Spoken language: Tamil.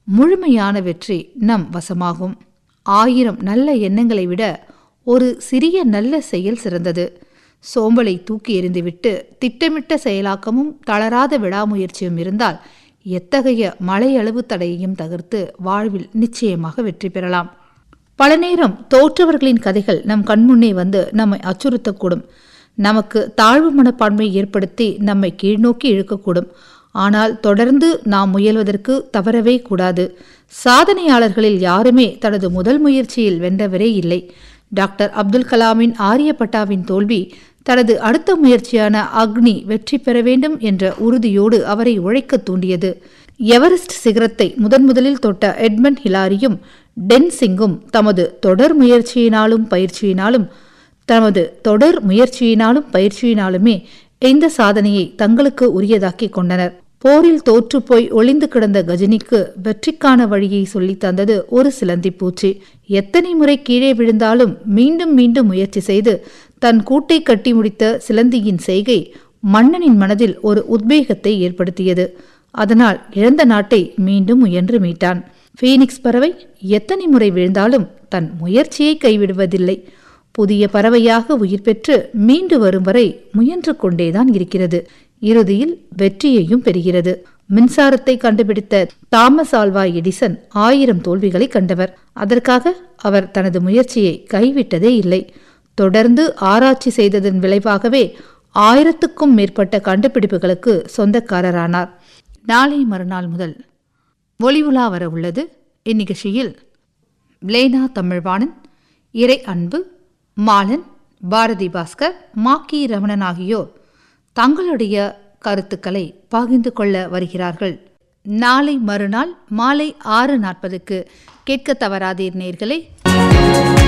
முழுமையான வெற்றி நம் வசமாகும் ஆயிரம் நல்ல எண்ணங்களை விட ஒரு சிறிய நல்ல செயல் சிறந்தது சோம்பலை தூக்கி எறிந்துவிட்டு திட்டமிட்ட செயலாக்கமும் தளராத விடாமுயற்சியும் இருந்தால் எத்தகைய மலையளவு தடையையும் தகர்த்து வாழ்வில் நிச்சயமாக வெற்றி பெறலாம் பல நேரம் தோற்றவர்களின் கதைகள் நம் கண்முன்னே வந்து நம்மை அச்சுறுத்தக்கூடும் நமக்கு தாழ்வு மனப்பான்மை ஏற்படுத்தி நம்மை கீழ்நோக்கி இழுக்கக்கூடும் ஆனால் தொடர்ந்து நாம் முயல்வதற்கு தவறவே கூடாது சாதனையாளர்களில் யாருமே தனது முதல் முயற்சியில் வென்றவரே இல்லை டாக்டர் அப்துல் கலாமின் ஆரியப்பட்டாவின் தோல்வி தனது அடுத்த முயற்சியான அக்னி வெற்றி பெற வேண்டும் என்ற உறுதியோடு அவரை உழைக்க தூண்டியது எவரெஸ்ட் சிகரத்தை முதன் முதலில் தொட்ட எட்மண்ட் ஹிலாரியும் டென் சிங்கும் தமது தொடர் முயற்சியினாலும் பயிற்சியினாலும் தமது தொடர் முயற்சியினாலும் பயிற்சியினாலுமே இந்த சாதனையை தங்களுக்கு உரியதாக்கி கொண்டனர் போரில் தோற்றுப்போய் ஒளிந்து கிடந்த கஜினிக்கு வெற்றிக்கான வழியை சொல்லித் தந்தது ஒரு சிலந்தி பூச்சி எத்தனை முறை கீழே விழுந்தாலும் மீண்டும் மீண்டும் முயற்சி செய்து தன் கூட்டை கட்டி முடித்த சிலந்தியின் செய்கை மன்னனின் மனதில் ஒரு உத்வேகத்தை ஏற்படுத்தியது அதனால் இழந்த நாட்டை மீண்டும் முயன்று மீட்டான் ஃபீனிக்ஸ் பறவை எத்தனை முறை விழுந்தாலும் தன் முயற்சியை கைவிடுவதில்லை புதிய பறவையாக உயிர் பெற்று மீண்டு வரும் வரை முயன்று கொண்டேதான் இருக்கிறது இறுதியில் வெற்றியையும் பெறுகிறது மின்சாரத்தை கண்டுபிடித்த தாமஸ் ஆல்வா எடிசன் ஆயிரம் தோல்விகளை கண்டவர் அதற்காக அவர் தனது முயற்சியை கைவிட்டதே இல்லை தொடர்ந்து ஆராய்ச்சி செய்ததன் விளைவாகவே ஆயிரத்துக்கும் மேற்பட்ட கண்டுபிடிப்புகளுக்கு சொந்தக்காரரானார் நாளை மறுநாள் முதல் ஒளி உலா வர உள்ளது இந்நிகழ்ச்சியில் லேனா தமிழ்வாணன் இறை அன்பு மாலன் பாரதி பாஸ்கர் மாக்கி ரமணன் ஆகியோர் தங்களுடைய கருத்துக்களை பகிர்ந்து கொள்ள வருகிறார்கள் நாளை மறுநாள் மாலை ஆறு நாற்பதுக்கு கேட்க தவறாதீர் நேர்களே